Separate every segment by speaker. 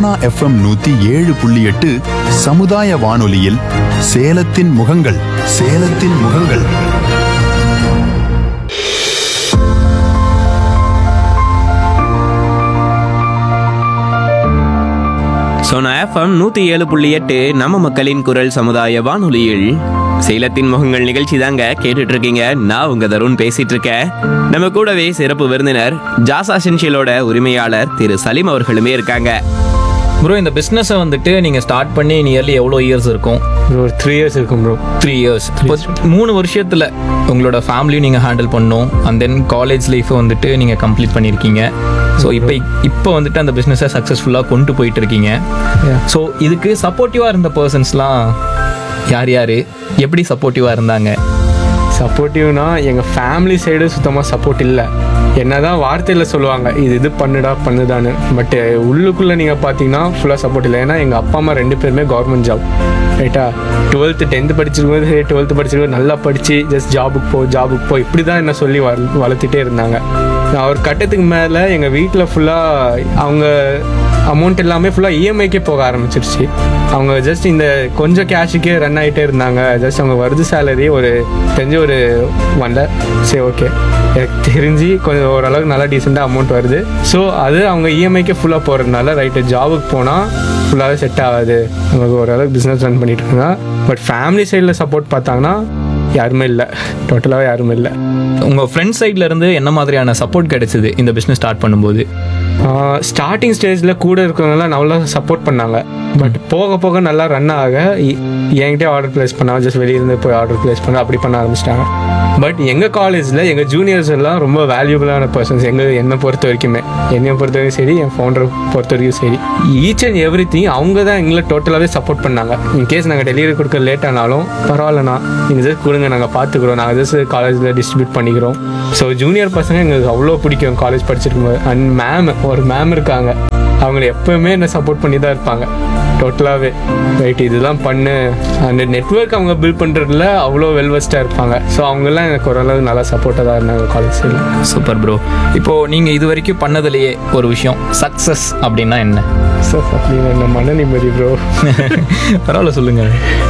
Speaker 1: Sona FM நூத்தி ஏழு புள்ளி எட்டு சமுதாய வானொலியில் சேலத்தின் முகங்கள் சேலத்தின் முகங்கள்
Speaker 2: சோனா எஃப்எம் நூத்தி ஏழு புள்ளி எட்டு நம்ம மக்களின் குரல் சமுதாய வானொலியில் சேலத்தின் முகங்கள் நிகழ்ச்சி தாங்க கேட்டுட்டு இருக்கீங்க நான் உங்க தருண் பேசிட்டு இருக்கேன் நம்ம கூடவே சிறப்பு விருந்தினர் ஜாசா சென்ஷியலோட உரிமையாளர் திரு சலீம் அவர்களுமே இருக்காங்க
Speaker 3: ப்ரோ இந்த பிஸ்னஸை வந்துட்டு நீங்கள் ஸ்டார்ட் பண்ணி நியர்லி எவ்வளோ இயர்ஸ் இருக்கும்
Speaker 4: ஒரு த்ரீ இயர்ஸ் இருக்கும் ப்ரோ
Speaker 3: த்ரீ இயர்ஸ் இப்போ மூணு வருஷத்தில் உங்களோட ஃபேமிலியும் நீங்கள் ஹேண்டில் பண்ணணும் அண்ட் தென் காலேஜ் லைஃப்பை வந்துட்டு நீங்கள் கம்ப்ளீட் பண்ணியிருக்கீங்க ஸோ இப்போ இப்போ வந்துட்டு அந்த பிஸ்னஸை சக்ஸஸ்ஃபுல்லாக கொண்டு போயிட்டு இருக்கீங்க
Speaker 4: Yeah.
Speaker 3: ஸோ இதுக்கு சப்போர்ட்டிவாக இருந்த பர்சன்ஸ்லாம் யார் யார் எப்படி சப்போர்ட்டிவாக இருந்தாங்க
Speaker 4: சப்போர்ட்டிவ்னா எங்கள் ஃபேமிலி சைடு சுத்தமாக சப்போர்ட் இல்லை என்னதான் வார்த்தையில் சொல்லுவாங்க இது இது பண்ணுடா பண்ணுதான்னு பட் உள்ளுக்குள்ளே நீங்கள் பார்த்தீங்கன்னா ஃபுல்லாக சப்போர்ட் இல்லை ஏன்னா எங்கள் அப்பா அம்மா ரெண்டு பேருமே கவர்மெண்ட் ஜாப் ரைட்டா டுவெல்த்து டென்த்து படிச்சிருக்கும்போது சரி டுவெல்த்து படிச்சிருக்கும் நல்லா படித்து ஜஸ்ட் ஜாபுக்கு போ ஜாபுக்கு போ இப்படி தான் என்ன சொல்லி வள வளர்த்துட்டே இருந்தாங்க நான் ஒரு கட்டத்துக்கு மேலே எங்கள் வீட்டில் ஃபுல்லாக அவங்க அமௌண்ட் எல்லாமே ஃபுல்லாக இஎம்ஐக்கே போக ஆரம்பிச்சிருச்சு அவங்க ஜஸ்ட் இந்த கொஞ்சம் கேஷுக்கே ரன் ஆகிட்டே இருந்தாங்க ஜஸ்ட் அவங்க வருது சேலரி ஒரு தெரிஞ்சு ஒரு ஒன் லேக் சரி ஓகே எனக்கு தெரிஞ்சு கொஞ்சம் ஓரளவுக்கு நல்லா டீசெண்டாக அமௌண்ட் வருது ஸோ அது அவங்க இஎம்ஐக்கே ஃபுல்லாக போகிறதுனால ரைட்டு ஜாபுக்கு போனால் ஃபுல்லாகவே செட் ஆகாது நமக்கு ஓரளவுக்கு பிஸ்னஸ் ரன் பண்ணிட்டு இருக்காங்க பட் ஃபேமிலி சைடில் சப்போர்ட் பார்த்தாங்கன்னா யாருமே இல்லை டோட்டலாகவே யாருமே இல்லை
Speaker 3: உங்கள் ஃப்ரெண்ட் சைட்ல இருந்து என்ன மாதிரியான சப்போர்ட் கிடைச்சிது இந்த பிஸ்னஸ் ஸ்டார்ட் பண்ணும்போது
Speaker 4: ஸ்டார்டிங் ஸ்டேஜில் கூட இருக்கிறவங்கலாம் நல்லா சப்போர்ட் பண்ணாங்க பட் போக போக நல்லா ரன் ஆக இ- என்கிட்டயே ஆர்டர் ப்ளேஸ் பண்ணாங்க ஜஸ்ட் வெளியிருந்து போய் ஆர்டர் ப்ளேஸ் பண்ண அப்படி பண்ண ஆரம்பிச்சிட்டாங்க பட் எங்கள் காலேஜில் எங்கள் ஜூனியர்ஸ் எல்லாம் ரொம்ப வேல்யூபிளான பர்சன்ஸ் எங்கள் என்னை பொறுத்த வரைக்குமே என்னை பொறுத்த வரைக்கும் சரி என் ஃபவுண்டரை பொறுத்த வரைக்கும் சரி ஈச் அண்ட் எவ்ரி திங் அவங்க தான் எங்களை டோட்டலாகவே சப்போர்ட் பண்ணாங்க இன்கேஸ் நாங்கள் டெலிவரி கொடுக்க லேட் ஆனாலும் பரவாயில்லண்ணா நீங்கள் ஜஸ்ட் கொடுங்க நாங்கள் பார்த்துக்குறோம் நாங்கள் ஜஸ்ட் காலேஜில் டிஸ்ட்ரிபியூட் பண்ணிக்கிறோம் ஸோ ஜூனியர் பசங்க எங்களுக்கு அவ்வளோ பிடிக்கும் காலேஜ் படிச்சிருக்கும்போது அண்ட் மேம் ஒரு மேம் இருக்காங்க அவங்களை எப்பவுமே என்ன சப்போர்ட் பண்ணி தான் இருப்பாங்க டோட்டலாகவே ரைட் இதெல்லாம் பண்ணு அந்த நெட்வொர்க் அவங்க பில்ட் பண்ணுறதுல அவ்வளோ வெல்வெஸ்ட்டாக இருப்பாங்க ஸோ அவங்கெல்லாம் எனக்கு ஓரளவு நல்லா சப்போர்ட்டாக தான் இருந்தாங்க காலேஜ் சைடில்
Speaker 3: சூப்பர் ப்ரோ இப்போ நீங்கள் இது வரைக்கும் பண்ணதுலேயே ஒரு விஷயம் சக்ஸஸ் அப்படின்னா என்ன
Speaker 4: ஸோ அப்படின்னு என்ன மன நிம்மதி ப்ரோ
Speaker 3: பரவாயில்ல சொல்லுங்க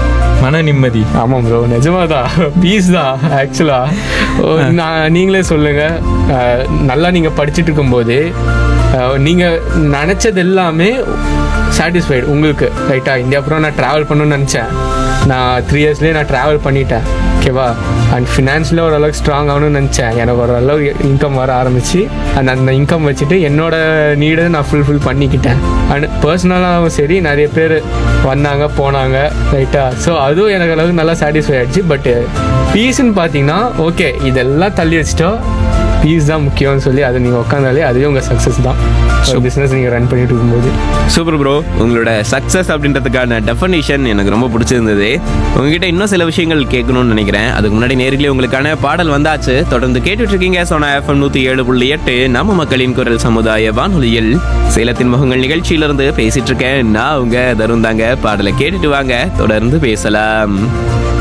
Speaker 3: மன நிம்மதி
Speaker 4: ஆமாம் ப்ரோ நிஜமாக தான் பீஸ் தான் ஆக்சுவலாக நான் நீங்களே சொல்லுங்கள் அஹ், நல்லா நீங்கள் படிச்சுட்டு இருக்கும்போது அஹ், நீங்கள் நினச்சது எல்லாமே சாட்டிஸ்ஃபைடு உங்களுக்கு ரைட்டா இந்தியா அப்புறம் நான் ட்ராவல் பண்ணணும்னு நினச்சேன் நான் த்ரீ இயர்ஸ்லேயே நான் ட்ராவல் பண்ணிட்டேன் ஓகேவா அண்ட் ஃபினான்ஷியலில் ஓரளவுக்கு ஸ்ட்ராங் ஆகணும்னு நினச்சேன் எனக்கு ஓரளவு இன்கம் வர ஆரம்பிச்சு அண்ட் அந்த இன்கம் வச்சுட்டு என்னோட நீடை நான் ஃபுல்ஃபில் பண்ணிக்கிட்டேன் அண்ட் பர்சனலாகவும் சரி நிறைய பேர் வந்தாங்க போனாங்க ரைட்டா ஸோ அதுவும் எனக்கு அளவுக்கு நல்லா சாட்டிஸ்ஃபை ஆயிடுச்சு பட்டு பீஸ்ன்னு பார்த்தீங்கன்னா ஓகே இதெல்லாம் தள்ளி வச்சுட்டா பீஸ் தான் முக்கியம்னு சொல்லி அதை நீங்கள் உட்காந்தாலே அதுவே உங்கள் சக்ஸஸ் தான் பிஸ்னஸ் நீங்கள் ரன் பண்ணிட்டு இருக்கும்போது
Speaker 2: சூப்பர் ப்ரோ உங்களோட சக்ஸஸ் அப்படின்றதுக்கான டெஃபனிஷன் எனக்கு ரொம்ப பிடிச்சிருந்தது உங்ககிட்ட இன்னும் சில விஷயங்கள் கேட்கணும்னு நினைக்கிறேன் அதுக்கு முன்னாடி நேரிலே உங்களுக்கான பாடல் வந்தாச்சு தொடர்ந்து கேட்டுட்டு இருக்கீங்க சோனா எஃப்எம் நூத்தி ஏழு புள்ளி எட்டு நம்ம மக்களின் குரல் சமுதாய வானொலியில் சேலத்தின் முகங்கள் நிகழ்ச்சியிலிருந்து பேசிட்டு இருக்கேன் நான் உங்க தருந்தாங்க பாடலை கேட்டுட்டு வாங்க தொடர்ந்து பேசலாம்